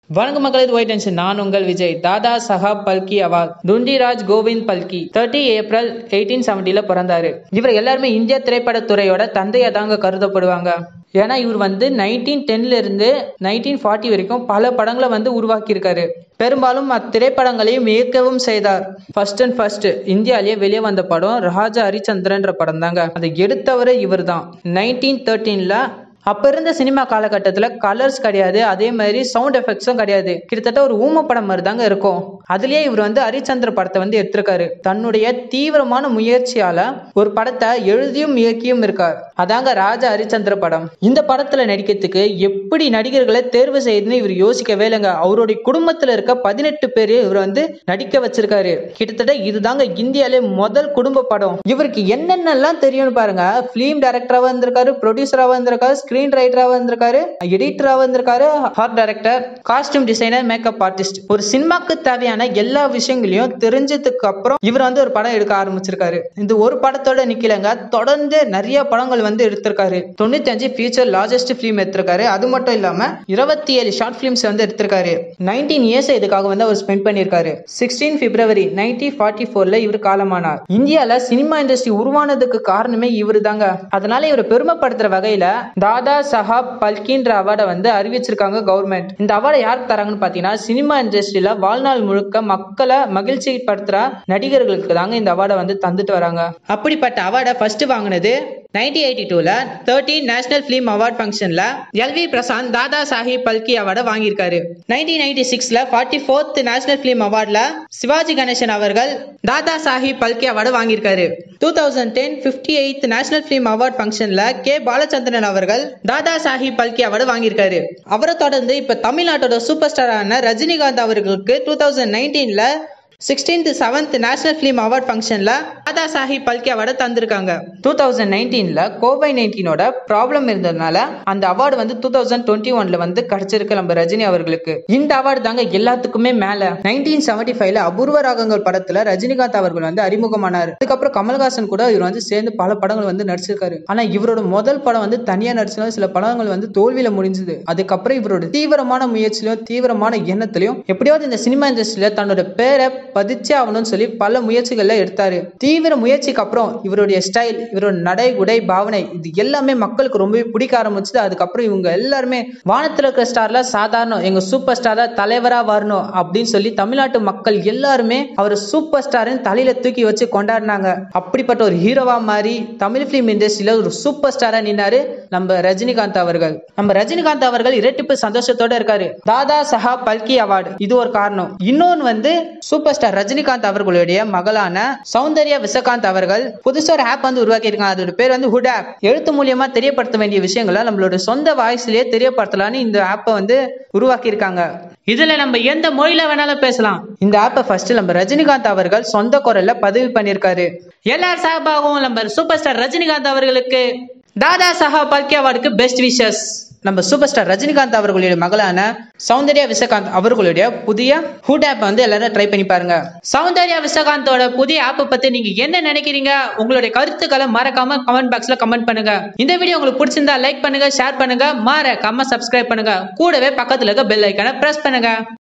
வணக்கம் மக்கள் இது ஒயிட் டென்ஷன் நான் உங்கள் Vijay Dada Saheb Phalke award Dhundiraj Govind Phalke thirty April eighteen செவன்டில பிறந்தாரு இவர் எல்லாருமே இந்திய திரைப்படத்துறையோட தந்தையா தாங்க கருதப்படுவாங்க ஏன்னா இவர் வந்து நைன்டீன் டென்ல இருந்து நைன்டீன் ஃபார்ட்டி வரைக்கும் பல படங்களை வந்து உருவாக்கியிருக்காரு பெரும்பாலும் அத்திரைப்படங்களையும் இயக்கவும் செய்தார் ஃபர்ஸ்ட் அண்ட் ஃபர்ஸ்ட் இந்தியாலேயே வெளியே வந்த படம் ராஜா ஹரிச்சந்திரன்ற படம் தாங்க அதை எடுத்தவரே இவர் தான் நைன்டீன் தேர்ட்டீன்ல அப்ப இருந்த சினிமா காலகட்டத்துல கலர்ஸ் கிடையாது அதே மாதிரி சவுண்ட் எஃபெக்ட்ஸும் கிடையாது கிட்டத்தட்ட ஒரு ஊம படம் மாதிரி தாங்க இருக்கும் அதுலயே இவர் வந்து ஹரிச்சந்திர படத்தை வந்து எடுத்திருக்காரு தன்னுடைய தீவிரமான முயற்சியால ஒரு படத்தை எழுதியும் இயக்கியும் இருக்கார் அதாங்க ராஜா ஹரிச்சந்திர படம் இந்த படத்துல நடிக்கிறதுக்கு எப்படி நடிகர்களை தேர்வு செய்யுதுன்னு இவர் யோசிக்கவே இல்லைங்க அவருடைய குடும்பத்துல இருக்க பதினெட்டு பேர் இவர் வந்து நடிக்க வச்சிருக்காரு கிட்டத்தட்ட இதுதாங்க இந்தியாலே முதல் குடும்ப படம் இவருக்கு என்னென்னலாம் தெரியும்னு பாருங்க பிலிம் டைரக்டராக வந்திருக்காரு ப்ரொடியூசராக வந்திருக்காரு ஸ்கிரீன் ரைட்டராக வந்திருக்காரு எடிட்டராக வந்திருக்காரு art director costume designer makeup artist ஒரு சினிமாக்கு தேவையான எல்லா விஷயங்களையும் தெரிஞ்சதுக்கு அப்புறம் இவர் வந்து ஒரு படம் எடுக்க ஆரம்பிச்சிருக்காரு இந்த ஒரு படத்தோட நிக்கலங்க தொடர்ந்து நிறைய படங்கள் வந்து எடுத்திருக்காரு தொண்ணூத்தி அஞ்சு ஃபியூச்சர் லார்ஜஸ்ட் ஃபிலிம் எடுத்திருக்காரு அது மட்டும் இல்லாம இருபத்தி ஏழு ஷார்ட் ஃபிலிம்ஸ் வந்து எடுத்திருக்காரு நைன்டீன் இயர்ஸ் இதுக்காக வந்து அவர் ஸ்பெண்ட் பண்ணியிருக்காரு சிக்ஸ்டீன் பிப்ரவரி நைன்டீன் ஃபார்ட்டி ஃபோர்ல இவர் காலமானார் இந்தியால சினிமா இண்டஸ்ட்ரி உருவானதுக்கு காரணமே இவரு தாங்க அதனால இவர் பெருமைப்படுத்துற வகையில தாதா சஹாப் பல்கின்ற அவார்டை வந்து அறிவிச்சிருக்காங்க கவர்மெண்ட் இந்த அவார்டை யாருக்கு தராங்கன்னு பாத்தீங்கன்னா சினிமா இண்டஸ்ட்ரியில வாழ்நாள் முழுக்க மக்களை மகிழ்ச்சி படுத்துற நடிகர்களுக்கு தாங்க இந்த அவார்டை வந்து தந்துட்டு வராங்க அப்படிப்பட்ட அவார்டை ஃபர்ஸ்ட் வாங்கினது நைன்டீன் எயிட்டி டூல தேர்ட்டீன் நேஷனல் பிலிம் அவார்ட் ஃபங்க்ஷன்ல எல்வி பிரசாந்த் தாதா சாஹிப் பல்கி அவார்டை வாங்கியிருக்காரு நைன்டீன் நைன்டி சிக்ஸ்ல ஃபார்ட்டி ஃபோர்த் நேஷனல் பிலிம் அவார்ட்ல சிவாஜி கணேசன் அவர்கள் தாதா சாஹிப் பல்கி அவார்டு வாங்கியிருக்காரு two thousand ten fifty eighth national film award ஃபங்க்ஷன்ல கே பாலச்சந்திரன் அவர்கள் தாதா சாஹிப் பல்கி அவார்டு வாங்கியிருக்காரு அவரை தொடர்ந்து இப்ப தமிழ்நாட்டோட சூப்பர் ஸ்டாரான ரஜினிகாந்த் அவர்களுக்கு டூ தௌசண்ட் நைன்டீன்ல sixteenth seventh national film award ஃபங்க்ஷன்ல தாதா சாஹிப் பல்கி அவார்டை தந்திருக்காங்க டூ தௌசண்ட் நைன்டீன்ல கோவிட் நைன்டீனோட ப்ராப்ளம் இருந்ததுனால அந்த அவார்டு வந்து டூ தௌசண்ட் டுவெண்ட்டி ஒன்ல வந்து கிடைச்சிருக்கு நம்ம ரஜினி அவர்களுக்கு இந்த அவார்டு தாங்க எல்லாத்துக்குமே மேல நைன்டீன் செவன்டி ஃபைவ்ல அபூர்வ ராகங்கள் படத்துல ரஜினிகாந்த் அவர்கள் வந்து அறிமுகமானார் அதுக்கப்புறம் கமல்ஹாசன் கூட இவர் வந்து சேர்ந்து பல படங்கள் வந்து நடிச்சிருக்காரு ஆனா இவரோட முதல் படம் வந்து தனியா நடிச்சாலும் சில படங்கள் வந்து தோல்வியில முடிஞ்சது அதுக்கப்புறம் இவரோட தீவிரமான முயற்சியிலும் தீவிரமான எண்ணத்திலையும் எப்படியாவது இந்த சினிமா இண்டஸ்ட்ரியில தன்னோட பேரை பதிச்சே ஆகணும்னு சொல்லி பல முயற்சிகள்ல எடுத்தாரு தீவிர முயற்சிக்கு அப்புறம் இவருடைய ஸ்டைல் இவரோட நடை உடை பாவனை இது எல்லாமே மக்களுக்கு ரொம்பவே பிடிக்க ஆரம்பிச்சது அதுக்கப்புறம் இவங்க எல்லாருமே வானத்துல இருக்கிற ஸ்டார்ல சாதாரண எங்க சூப்பர் ஸ்டாரா தலைவரா வரணும் அப்படின்னு சொல்லி தமிழ்நாட்டு மக்கள் எல்லாருமே அவர் சூப்பர் ஸ்டார்னு தலையில தூக்கி வச்சு கொண்டாடினாங்க அப்படிப்பட்ட ஒரு ஹீரோவா மாறி தமிழ் பிலிம் இண்டஸ்ட்ரியில ஒரு சூப்பர் ஸ்டாரா நின்னாரு நம்ம ரஜினிகாந்த் அவர்கள் நம்ம ரஜினிகாந்த் அவர்கள் இரட்டிப்பு சந்தோஷத்தோட இருக்காரு தாதா சஹா பல்கி அவார்டு இது ஒரு காரணம் இன்னொன்னு வந்து சூப்பர் ஸ்டார் ரஜினிகாந்த் அவர்களுடைய மகளான சௌந்தர்யா விசகாந்த் அவர்கள் புதுசா ஒரு ஆப் வந்து உருவாக்கி இருக்காங்க அதோட பேர் வந்து ஹுட் ஆப் எழுத்து மூலியமா தெரியப்படுத்த வேண்டிய விஷயங்களை நம்மளோட சொந்த வாய்ஸ்லயே தெரியப்படுத்தலாம்னு இந்த ஆப்பை வந்து உருவாக்கி இருக்காங்க இதுல நம்ம எந்த மொழியில வேணாலும் பேசலாம் இந்த ஆப்பை ஃபர்ஸ்ட் நம்ம ரஜினிகாந்த் அவர்கள் சொந்த குரல்ல பதிவு பண்ணியிருக்காரு எல்லார் சார்பாகவும் நம்ம சூப்பர் ஸ்டார் ரஜினிகாந்த் அவர்களுக்கு தாதா சஹா பல்கி அவார்டுக்கு பெஸ்ட் விஷஸ் நம்ம சூப்பர் ஸ்டார் ரஜினிகாந்த் அவர்களுடைய மகளான சௌந்தர்யா விசகாந்த் அவர்களுடைய புதிய ஹூட் ஆப் வந்து எல்லாரும் ட்ரை பண்ணி பாருங்க சௌந்தர்யா விசகாந்தோட புதிய ஆப் பத்தி நீங்க என்ன நினைக்கிறீங்க உங்களுடைய கருத்துக்களை மறக்காம கமெண்ட் பாக்ஸ்ல கமெண்ட் பண்ணுங்க இந்த வீடியோ உங்களுக்கு பிடிச்சிருந்தா லைக் பண்ணுங்க ஷேர் பண்ணுங்க மறக்காம சப்ஸ்கிரைப் பண்ணுங்க கூடவே பக்கத்துல இருக்க பெல் ஐக்கான பிரஸ் பண்ணுங்க